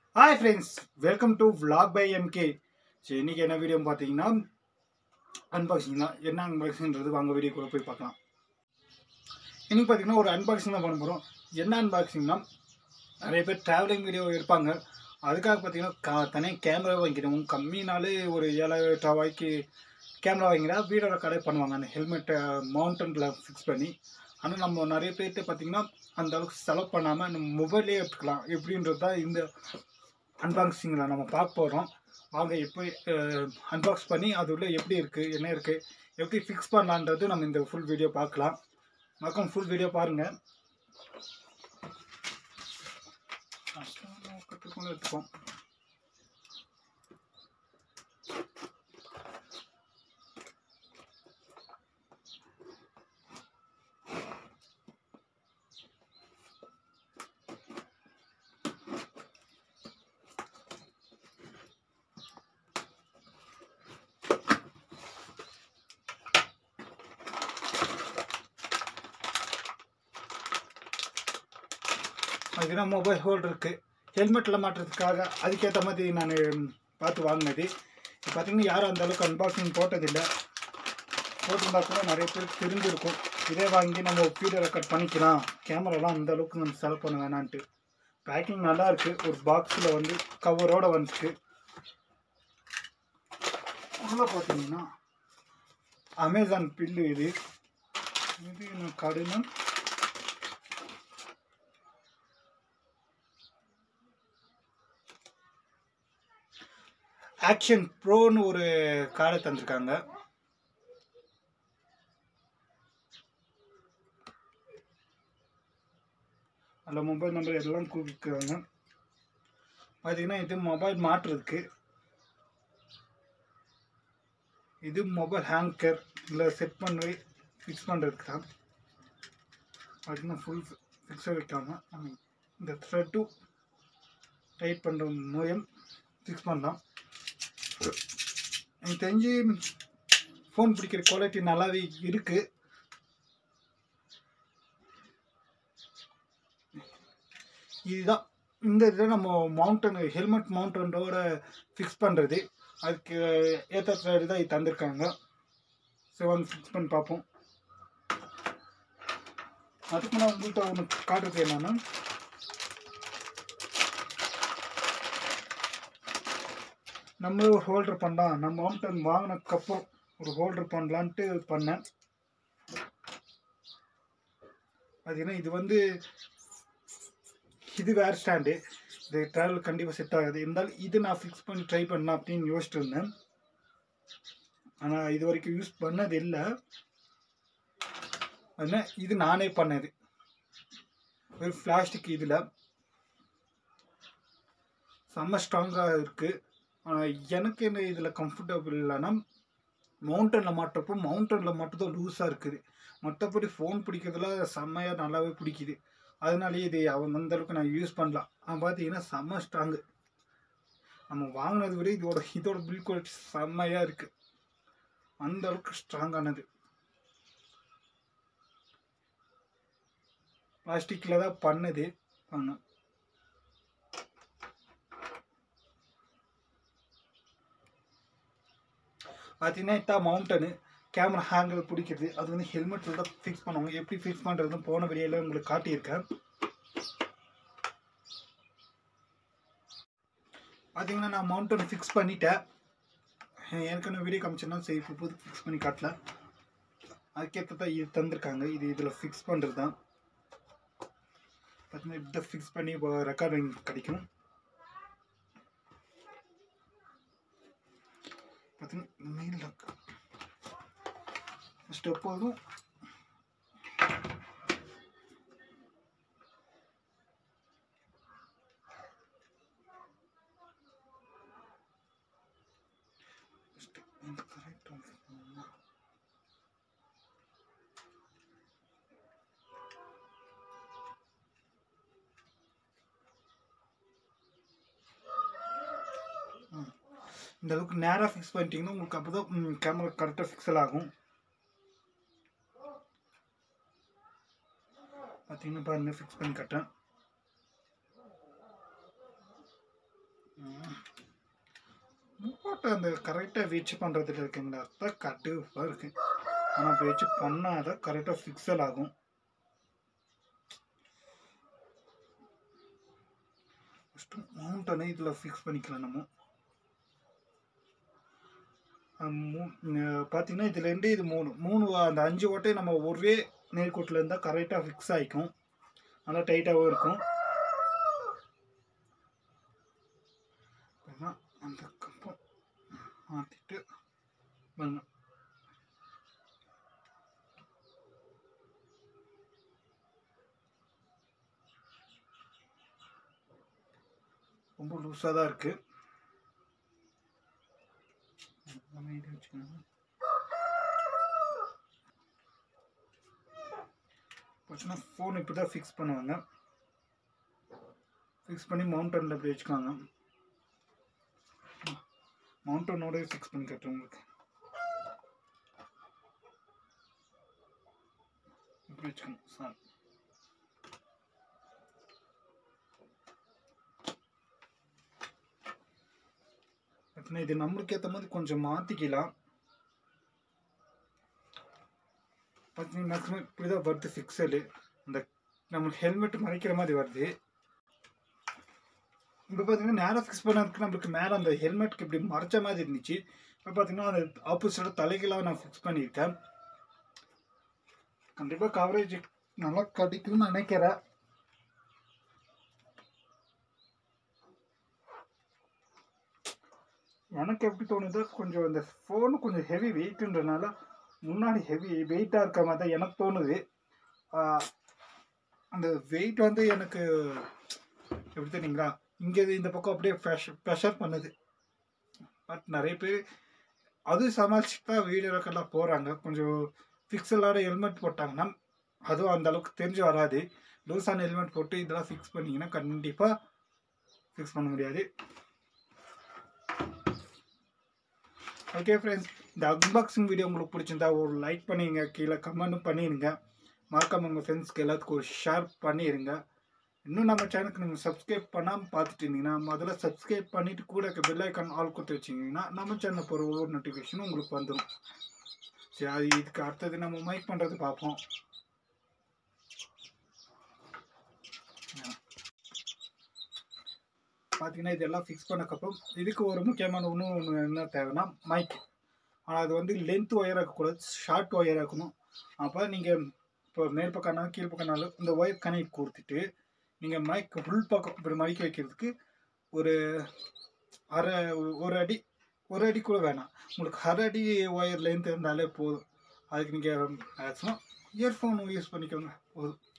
hi friends welcome to vlog by MK சரி இன்னைக்கு என்ன வீடியோ பார்த்தீங்கன்னா அன்பாக்சிங் தான் என்ன அன்பாக்சிங்ன்றது வாங்க வீடியோ கூட போய் பார்க்கலாம் இன்னைக்கு பார்த்தீங்கன்னா ஒரு அன்பாக்சிங் தான் பண்ண போகிறோம் என்ன அன்பாக்சிங்னா நிறைய பேர் ட்ராவலிங் வீடியோ எடுப்பாங்க அதுக்காக பார்த்தீங்கன்னா கா தனியாக கேமரா வாங்கிக்கணும் கம்மினாலே ஒரு ஏழாயிரம் எட்டாயிரம் ரூபாய்க்கு கேமரா வாங்கினா வீடோட கடை பண்ணுவாங்க அந்த ஹெல்மெட்டை மவுண்டனில் ஃபிக்ஸ் பண்ணி ஆனால் நம்ம நிறைய பேர்கிட்ட பார்த்தீங்கன்னா அந்த அளவுக்கு செலவு பண்ணாமல் நம்ம மொபைல்லே எடுத்துக்கலாம் எப்படின்றது தான் இந்த அன்பாக்சிங்கில் நம்ம பார்க்க போகிறோம் வாங்க எப்படி அன்பாக்ஸ் பண்ணி அது உள்ள எப்படி இருக்குது என்ன இருக்குது எப்படி ஃபிக்ஸ் பண்ணலான்றது நம்ம இந்த ஃபுல் வீடியோ பார்க்கலாம் மக்கள் ஃபுல் வீடியோ பாருங்கள் கற்றுக்கொண்டு எடுத்துப்போம் அதுக்கு மொபைல் ஹோல்டர் இருக்குது ஹெல்மெட்டில் மாட்டுறதுக்காக அதுக்கேற்ற மாதிரி நான் பார்த்து வாங்கினது இப்போ பார்த்தீங்கன்னா யாரும் அந்த அளவுக்கு அன்பாக்சிங் போட்டதில்லை போட்டிருந்தா கூட நிறைய பேருக்கு தெரிஞ்சிருக்கும் இதே வாங்கி நம்ம வீடியோ ரெக்கார்ட் பண்ணிக்கலாம் கேமராலாம் அந்த அளவுக்கு நம்ம செலவு பண்ண வேணான்ட்டு பேக்கிங் நல்லா இருக்கு ஒரு பாக்ஸில் வந்து கவரோட வந்துச்சு உள்ள பார்த்தீங்கன்னா அமேசான் பில்லு இது இது என்ன கடைனா ஆக்ஷன் ப்ரோன்னு ஒரு கார்டை தந்திருக்காங்க அதில் மொபைல் நம்பர் எல்லாம் கொடுக்குறாங்க பார்த்தீங்கன்னா இது மொபைல் மாட்டுறதுக்கு இது மொபைல் ஹேங்கர் இல்லை செட் பண்ணி ஃபிக்ஸ் பண்ணுறதுக்கு தான் பார்த்தீங்கன்னா ஃபுல் ஃபிக்ஸாக வைக்காமல் நம்ம இந்த த்ரெட்டும் டைட் பண்ணுற மூலம் ஃபிக்ஸ் பண்ணலாம் எனக்கு தெரிஞ்சு ஃபோன் பிடிக்கிற குவாலிட்டி நல்லாவே இருக்குது இதுதான் இந்த இதில் நம்ம மவுண்டன் ஹெல்மெட் மவுண்டனோட ஃபிக்ஸ் பண்ணுறது அதுக்கு ஏற்ற த்ரெட் தான் இது தந்திருக்காங்க ஸோ வந்து ஃபிக்ஸ் பண்ணி பார்ப்போம் அதுக்கு நான் உங்கள்கிட்ட ஒன்று காட்டுறது என்னன்னா நம்மளே ஒரு ஹோல்டர் பண்ணலாம் நம்ம மவுண்டன் வாங்கினதுக்கப்புறம் ஒரு ஹோல்டர் பண்ணலான்ட்டு பண்ணேன் பார்த்தீங்கன்னா இது வந்து இது வேறு ஸ்டாண்டு இது ட்ராவல் கண்டிப்பாக செட் ஆகாது இருந்தாலும் இது நான் ஃபிக்ஸ் பண்ணி ட்ரை பண்ணலாம் அப்படின்னு யோசிச்சுட்டு இருந்தேன் ஆனால் இது வரைக்கும் யூஸ் பண்ணது இல்லை அதனால் இது நானே பண்ணது ஒரு பிளாஸ்டிக் இதில் செம்ம ஸ்ட்ராங்காக இருக்குது ஆனால் எனக்கு என்ன இதில் கம்ஃபர்டபுள் இல்லைன்னா மவுண்டனில் மாட்டுறப்போ மவுண்டனில் மட்டும்தான் லூஸாக இருக்குது மற்றபடி ஃபோன் பிடிக்கிறதுல செம்மையாக நல்லாவே பிடிக்குது அதனாலேயே இது அவன் அந்த அளவுக்கு நான் யூஸ் பண்ணலாம் அவன் பார்த்தீங்கன்னா செம்ம ஸ்ட்ராங்கு நம்ம வாங்கினது விட இதோட இதோட பில் குவாலிட்டி செம்மையாக இருக்குது அந்த அளவுக்கு ஸ்ட்ராங்கானது பிளாஸ்டிக்கில் தான் பண்ணது பண்ணேன் பார்த்தீங்கன்னா இதான் மவுண்டனு கேமரா ஹேங்கர் பிடிக்கிறது அது வந்து ஹெல்மெட்டில் தான் ஃபிக்ஸ் பண்ணுவாங்க எப்படி ஃபிக்ஸ் பண்ணுறதுன்னு போன வீடியோவில் உங்களுக்கு காட்டியிருக்கேன் பார்த்தீங்கன்னா நான் மவுண்டன் ஃபிக்ஸ் பண்ணிட்டேன் ஏற்கனவே வீடியோ காமிச்சேன்னா சரி இப்போ புது ஃபிக்ஸ் பண்ணி காட்டல அதுக்கேற்ற தான் இது தந்திருக்காங்க இது இதில் ஃபிக்ஸ் பண்ணுறது தான் பார்த்தீங்கன்னா இப்படி ஃபிக்ஸ் பண்ணி ரெக்கார்டிங் கிடைக்கும் பார்த்தீங்கன்னா மெயின் லாக் ஃபஸ்ட்டு எப்போதும் இந்த அளவுக்கு நேராக ஃபிக்ஸ் பண்ணிட்டீங்கன்னா உங்களுக்கு அப்போ தான் கேமரா கரெக்டாக ஃபிக்ஸல் ஆகும் பார்த்தீங்கன்னா பாருங்க ஃபிக்ஸ் பண்ணி கட்டேன் போட்டு அந்த கரெக்டாக வச்சு பண்ணுறதுல இருக்குங்களா தான் கட்டுவாக இருக்கு ஆனால் அப்படி வச்சு பண்ணால் தான் கரெக்டாக ஃபிக்சல் ஆகும் ஃபஸ்ட்டு மவுண்டனை இதில் ஃபிக்ஸ் பண்ணிக்கலாம் நம்ம பார்த்தீங்கன்னா இதுல ரெண்டு இது மூணு மூணு அந்த அஞ்சு ஓட்டையும் நம்ம ஒரே நேர்கோட்டில் இருந்தால் கரெக்டாக ஃபிக்ஸ் ஆகிக்கும் நல்லா டைட்டாகவும் இருக்கும் அப்புறமா அந்த கம்பம் மாற்றிட்டு பண்ணணும் ரொம்ப லூஸாக தான் இருக்குது நம்ம இது வச்சுக்கணும் பார்த்தீங்கன்னா ஃபோன் இப்படி தான் ஃபிக்ஸ் பண்ணுவாங்க ஃபிக்ஸ் பண்ணி மவுண்டனில் இப்படி வச்சுக்காங்க மவுண்டனோட ஃபிக்ஸ் பண்ணி கட்டுறேன் உங்களுக்கு இப்படி வச்சுக்கணும் சார் பார்த்தீங்கன்னா இது நம்மளுக்கு ஏற்ற மாதிரி கொஞ்சம் மாற்றிக்கலாம் பார்த்தீங்கன்னா மேக்ஸிமம் இப்படி தான் வருது ஃபிக்சலு அந்த நம்மளுக்கு ஹெல்மெட் மறைக்கிற மாதிரி வருது இப்போ பார்த்தீங்கன்னா நேராக ஃபிக்ஸ் பண்ணதுக்கு நம்மளுக்கு மேலே அந்த ஹெல்மெட்க்கு இப்படி மறைச்ச மாதிரி இருந்துச்சு இப்போ பார்த்தீங்கன்னா அந்த ஆப்போசிட்டாக தலைகளாக நான் ஃபிக்ஸ் பண்ணியிருக்கேன் கண்டிப்பாக கவரேஜ் நல்லா கிடைக்கும்னு நினைக்கிறேன் எனக்கு எப்படி தோணுது கொஞ்சம் இந்த ஃபோனு கொஞ்சம் ஹெவி வெயிட்டுன்றனால முன்னாடி ஹெவி வெயிட்டாக இருக்க மாதிரி தான் எனக்கு தோணுது ஆஹ் அந்த வெயிட் வந்து எனக்கு எப்படி தெரியுங்களா இங்கே இந்த பக்கம் அப்படியே ப்ரெஷர் ப்ரெஷர் பண்ணுது பட் நிறைய பேர் அது சமாளிச்சுட்டு தான் வீடியோக்கெல்லாம் போகிறாங்க கொஞ்சம் ஃபிக்ஸலான ஹெல்மெட் போட்டாங்கன்னா அதுவும் அந்த அளவுக்கு தெரிஞ்சு வராது லூஸான ஹெல்மெட் போட்டு இதெல்லாம் ஃபிக்ஸ் பண்ணிங்கன்னா கண்டிப்பாக ஃபிக்ஸ் பண்ண முடியாது ஓகே ஃப்ரெண்ட்ஸ் இந்த அன்பாக்சிங் வீடியோ உங்களுக்கு பிடிச்சிருந்தா ஒரு லைக் பண்ணிடுங்க கீழே கமெண்ட்டும் பண்ணிடுங்க மறக்காம உங்கள் ஃப்ரெண்ட்ஸ்க்கு எல்லாத்துக்கும் ஒரு ஷேர் பண்ணிடுங்க இன்னும் நம்ம சேனலுக்கு நீங்கள் சப்ஸ்கிரைப் பண்ணாமல் பார்த்துட்டு இருந்தீங்கன்னா முதல்ல சப்ஸ்கிரைப் பண்ணிட்டு கூட இருக்க பெல் ஐக்கான் ஆல் கொடுத்து வச்சிங்கன்னா நம்ம சேனல் போகிற ஒவ்வொரு நோட்டிஃபிகேஷனும் உங்களுக்கு வந்துடும் சரி அது இதுக்கு அடுத்தது நம்ம மைக் பண்ணுறது பார்ப்போம் பார்த்தீங்கன்னா இதெல்லாம் ஃபிக்ஸ் பண்ணக்கப்புறம் இதுக்கு ஒரு முக்கியமான இன்னும் ஒன்று என்ன தேவைன்னா மைக் ஆனால் அது வந்து லென்த் ஒயராக இருக்கக்கூடாது ஷார்ட் ஒயராக இருக்கணும் அப்போ நீங்கள் இப்போ மேல் பக்கம்னாலும் கீழ் பக்கம்னாலும் இந்த ஒயர் கனெக்ட் கொடுத்துட்டு நீங்கள் மைக் உள் பக்கம் இப்படி மடிக்க வைக்கிறதுக்கு ஒரு அரை ஒரு அடி ஒரு அடி கூட வேணாம் உங்களுக்கு அரை அடி ஒயர் லென்த் இருந்தாலே போதும் அதுக்கு நீங்கள் மேக்ஸிமம் இயர்ஃபோன் யூஸ் பண்ணிக்கோங்க போதும்